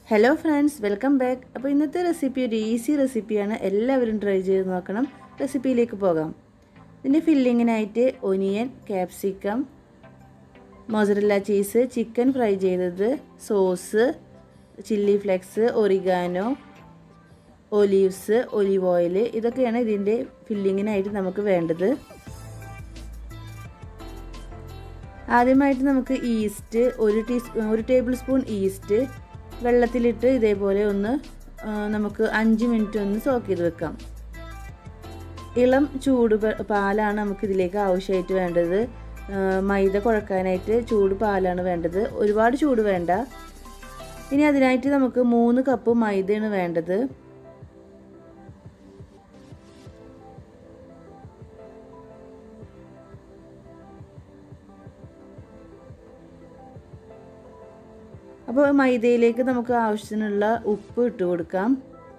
hello friends welcome back അപ്പോൾ ഇന്നത്തെ recipe ഒരു ഈസി റെസിപ്പിയാണ് എല്ലാവരും ട്രൈ ചെയ്ത് നോക്കണം റെസിപ്പിയിലേക്ക് പോകാം ഇതിൻ്റെ ഫില്ലിങ്ങിനായിട്ട് onion capsicum mozzarella cheese chicken fry ചെയ്തത് sauce chilli flakes oregano olives olive oil ഇതൊക്കെയാണ് ഇതിൻ്റെ ഫില്ലിങ്ങിനായിട്ട് നമുക്ക് വേണ്ടത് ആദ്യമായിട്ട് നമുക്ക് ഈസ്റ്റ് ഒരു ടീസ്പൂ ഒരു ടേബിൾ സ്പൂൺ ഈസ്റ്റ് വെള്ളത്തിലിട്ട് ഇതേപോലെ ഒന്ന് നമുക്ക് അഞ്ച് മിനിറ്റ് ഒന്ന് സോക്ക് ചെയ്ത് വെക്കാം ഇളം ചൂട് പാലാണ് നമുക്ക് ഇതിലേക്ക് ആവശ്യമായിട്ട് വേണ്ടത് മൈദ കുഴക്കാനായിട്ട് ചൂട് പാലാണ് വേണ്ടത് ഒരുപാട് ചൂട് വേണ്ട ഇനി അതിനായിട്ട് നമുക്ക് മൂന്ന് കപ്പ് മൈദയാണ് വേണ്ടത് അപ്പോൾ മൈദയിലേക്ക് നമുക്ക് ആവശ്യത്തിനുള്ള ഉപ്പ് ഇട്ട് കൊടുക്കാം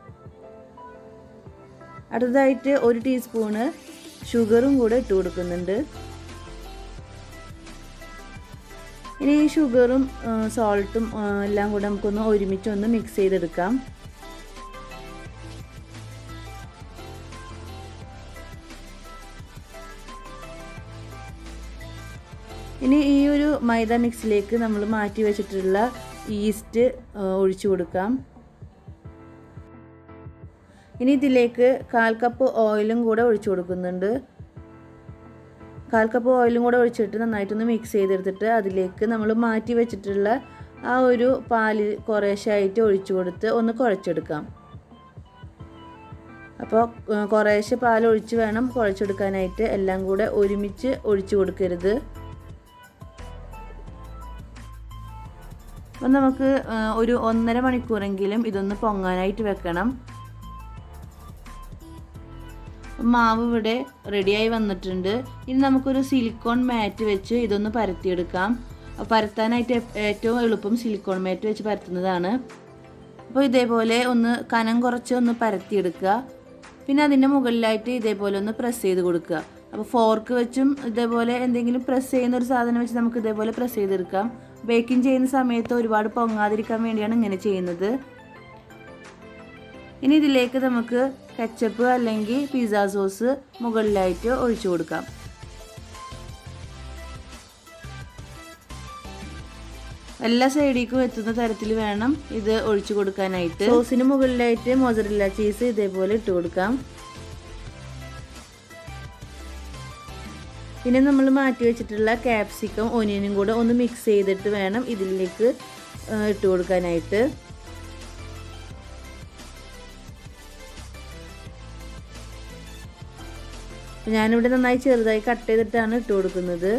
അടുത്തതായിട്ട് ഒരു ടീസ്പൂണ് ഷുഗറും കൂടെ ഇട്ട് കൊടുക്കുന്നുണ്ട് ഇനി ഈ ഷുഗറും സോൾട്ടും എല്ലാം കൂടെ നമുക്കൊന്ന് ഒരുമിച്ച് ഒന്ന് മിക്സ് ചെയ്തെടുക്കാം ഇനി ഈ ഒരു മൈദ മിക്സിലേക്ക് നമ്മൾ മാറ്റി വെച്ചിട്ടുള്ള ഈസ്റ്റ് ഒഴിച്ചു കൊടുക്കാം ഇനി ഇതിലേക്ക് കാൽ കപ്പ് ഓയിലും കൂടെ ഒഴിച്ചു കൊടുക്കുന്നുണ്ട് കാൽ കപ്പ് ഓയിലും കൂടെ ഒഴിച്ചിട്ട് നന്നായിട്ടൊന്ന് മിക്സ് ചെയ്തെടുത്തിട്ട് അതിലേക്ക് നമ്മൾ മാറ്റി വെച്ചിട്ടുള്ള ആ ഒരു പാല് കുറേശ്ശായിട്ട് ഒഴിച്ചു കൊടുത്ത് ഒന്ന് കുഴച്ചെടുക്കാം അപ്പോൾ കുറേശ്ശെ പാൽ ഒഴിച്ച് വേണം കുഴച്ചെടുക്കാനായിട്ട് എല്ലാം കൂടെ ഒരുമിച്ച് ഒഴിച്ചു കൊടുക്കരുത് അപ്പം നമുക്ക് ഒരു ഒന്നര മണിക്കൂറെങ്കിലും ഇതൊന്ന് പൊങ്ങാനായിട്ട് വെക്കണം മാവ് ഇവിടെ റെഡിയായി വന്നിട്ടുണ്ട് ഇനി നമുക്കൊരു സിലിക്കോൺ മാറ്റ് വെച്ച് ഇതൊന്ന് പരത്തിയെടുക്കാം പരത്താനായിട്ട് ഏറ്റവും എളുപ്പം സിലിക്കോൺ മാറ്റ് വെച്ച് പരത്തുന്നതാണ് അപ്പോൾ ഇതേപോലെ ഒന്ന് കനം കുറച്ച് ഒന്ന് പരത്തിയെടുക്കുക പിന്നെ അതിൻ്റെ മുകളിലായിട്ട് ഇതേപോലെ ഒന്ന് പ്രസ് ചെയ്ത് കൊടുക്കുക അപ്പോൾ ഫോർക്ക് വെച്ചും ഇതേപോലെ എന്തെങ്കിലും പ്രസ് ചെയ്യുന്ന ഒരു സാധനം വെച്ച് നമുക്ക് ഇതേപോലെ പ്രസ് ചെയ്തെടുക്കാം ബേക്കിംഗ് ചെയ്യുന്ന സമയത്ത് ഒരുപാട് പൊങ്ങാതിരിക്കാൻ വേണ്ടിയാണ് ഇങ്ങനെ ചെയ്യുന്നത് ഇനി ഇതിലേക്ക് നമുക്ക് കെച്ചപ്പ് അല്ലെങ്കിൽ പിസ്സ സോസ് മുകളിലായിട്ട് ഒഴിച്ചു കൊടുക്കാം എല്ലാ സൈഡിലേക്കും എത്തുന്ന തരത്തിൽ വേണം ഇത് ഒഴിച്ചു കൊടുക്കാനായിട്ട് സോസിന് മുകളിലായിട്ട് മൊസറില്ല ചീസ് ഇതേപോലെ ഇട്ട് കൊടുക്കാം പിന്നെ നമ്മൾ മാറ്റി വെച്ചിട്ടുള്ള ക്യാപ്സിക്കം ഒനിയനും കൂടെ ഒന്ന് മിക്സ് ചെയ്തിട്ട് വേണം ഇതിലേക്ക് ഇട്ട് കൊടുക്കാനായിട്ട് ഞാനിവിടെ നന്നായി ചെറുതായി കട്ട് ചെയ്തിട്ടാണ് ഇട്ട് കൊടുക്കുന്നത്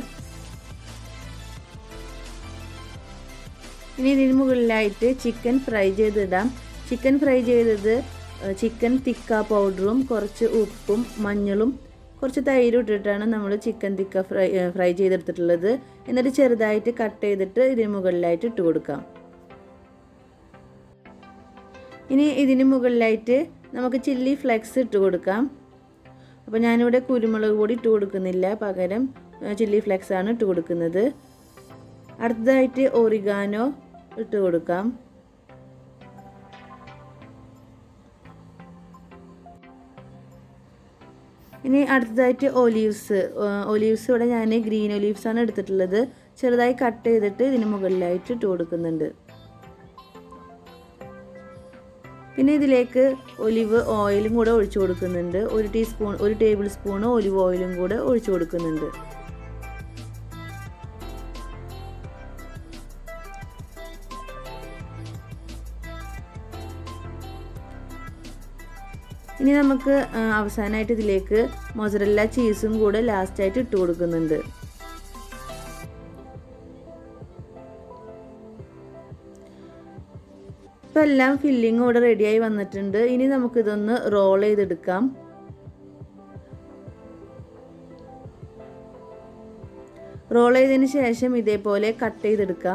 ഇനി ഇതിന് മുകളിലായിട്ട് ചിക്കൻ ഫ്രൈ ചെയ്തിടാം ചിക്കൻ ഫ്രൈ ചെയ്തത് ചിക്കൻ തിക്ക പൗഡറും കുറച്ച് ഉപ്പും മഞ്ഞളും കുറച്ച് തൈര് ഇട്ടിട്ടാണ് നമ്മൾ ചിക്കൻ തിക്ക ഫ്രൈ ഫ്രൈ ചെയ്തെടുത്തിട്ടുള്ളത് എന്നിട്ട് ചെറുതായിട്ട് കട്ട് ചെയ്തിട്ട് ഇതിന് മുകളിലായിട്ട് ഇട്ട് കൊടുക്കാം ഇനി ഇതിന് മുകളിലായിട്ട് നമുക്ക് ചില്ലി ഫ്ലെക്സ് ഇട്ട് കൊടുക്കാം അപ്പോൾ ഞാനിവിടെ കുരുമുളക് പൊടി ഇട്ട് കൊടുക്കുന്നില്ല പകരം ചില്ലി ഫ്ലെക്സ് ആണ് ഇട്ട് കൊടുക്കുന്നത് അടുത്തതായിട്ട് ഒറിഗാനോ ഇട്ട് കൊടുക്കാം ഇനി അടുത്തതായിട്ട് ഒലീവ്സ് ഒലീവ്സ് ഇവിടെ ഞാൻ ഗ്രീൻ ഒലീവ്സ് ആണ് എടുത്തിട്ടുള്ളത് ചെറുതായി കട്ട് ചെയ്തിട്ട് ഇതിന് മുകളിലായിട്ട് ഇട്ട് കൊടുക്കുന്നുണ്ട് പിന്നെ ഇതിലേക്ക് ഒലിവ് ഓയിലും കൂടെ ഒഴിച്ചു കൊടുക്കുന്നുണ്ട് ഒരു ടീസ്പൂൺ ഒരു ടേബിൾ സ്പൂൺ ഒലിവ് ഓയിലും കൂടെ ഒഴിച്ചു കൊടുക്കുന്നുണ്ട് ഇനി നമുക്ക് അവസാനമായിട്ട് ഇതിലേക്ക് മൊസറല്ല ചീസും കൂടെ ലാസ്റ്റായിട്ട് ഇട്ട് കൊടുക്കുന്നുണ്ട് ഇപ്പം എല്ലാം ഫില്ലിങ് ഇവിടെ റെഡിയായി വന്നിട്ടുണ്ട് ഇനി നമുക്കിതൊന്ന് റോൾ ചെയ്തെടുക്കാം റോൾ ചെയ്തതിന് ശേഷം ഇതേപോലെ കട്ട് ചെയ്തെടുക്കാം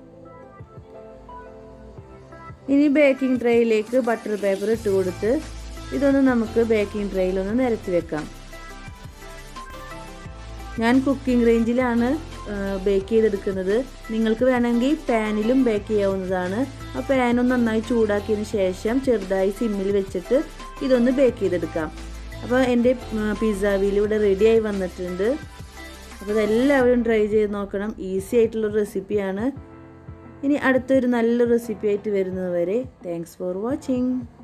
ഇനി ബേക്കിംഗ് ട്രേയിലേക്ക് ബട്ടർ പേപ്പർ ഇട്ട് കൊടുത്ത് ഇതൊന്ന് നമുക്ക് ബേക്കിംഗ് ട്രേയിൽ ഒന്ന് നിരത്തി വെക്കാം ഞാൻ കുക്കിംഗ് റേഞ്ചിലാണ് ബേക്ക് ചെയ്തെടുക്കുന്നത് നിങ്ങൾക്ക് വേണമെങ്കിൽ പാനിലും ബേക്ക് ചെയ്യാവുന്നതാണ് ആ പാനും നന്നായി ചൂടാക്കിയതിന് ശേഷം ചെറുതായി സിമ്മിൽ വെച്ചിട്ട് ഇതൊന്ന് ബേക്ക് ചെയ്തെടുക്കാം അപ്പോൾ എൻ്റെ പിസ്സ വീൽ ഇവിടെ റെഡിയായി വന്നിട്ടുണ്ട് അപ്പോൾ ഇതെല്ലാവരും ട്രൈ ചെയ്ത് നോക്കണം ഈസി ആയിട്ടുള്ള റെസിപ്പിയാണ് ഇനി അടുത്തൊരു നല്ല റെസിപ്പി ആയിട്ട് വരുന്നത് വരെ താങ്ക്സ് ഫോർ വാച്ചിങ്